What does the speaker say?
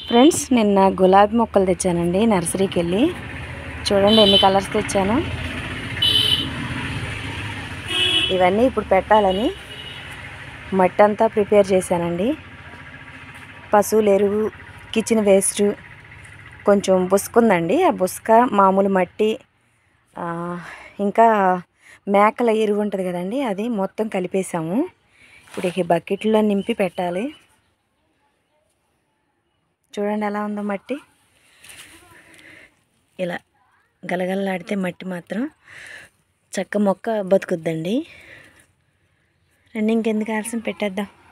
friends నిన్న గులాబీ మొక్కలు తెచ్చానండి నర్సరీకి వెళ్ళి చూడండి ఎన్ని కలర్స్ తెచ్చాను ఇవన్నీ ఇప్పుడు పెట్టాలని మట్టి అంతా ప్రిపేర్ చేశానండి పశువుల ఎరువు కిచెన్ వేస్ట్ కొంచెం బుసక ఉందండి ఆ బుసక మామూలు మట్టి ఆ, ఇంకా మేకల ఎరువు ఉంటుంది కదండి అది మొత్తం కలిపేసాము ఇప్పుడు ఈ బకెట్లో నింపి పెట్టాలి చూడండి ఎలా ఉందో మట్టి ఇలా గలగలలాడితే మట్టి మాత్రం చక్క మొక్క బతుకుద్దండి రండి ఇంకెందుకు ఆలస్యం పెట్టేద్దాం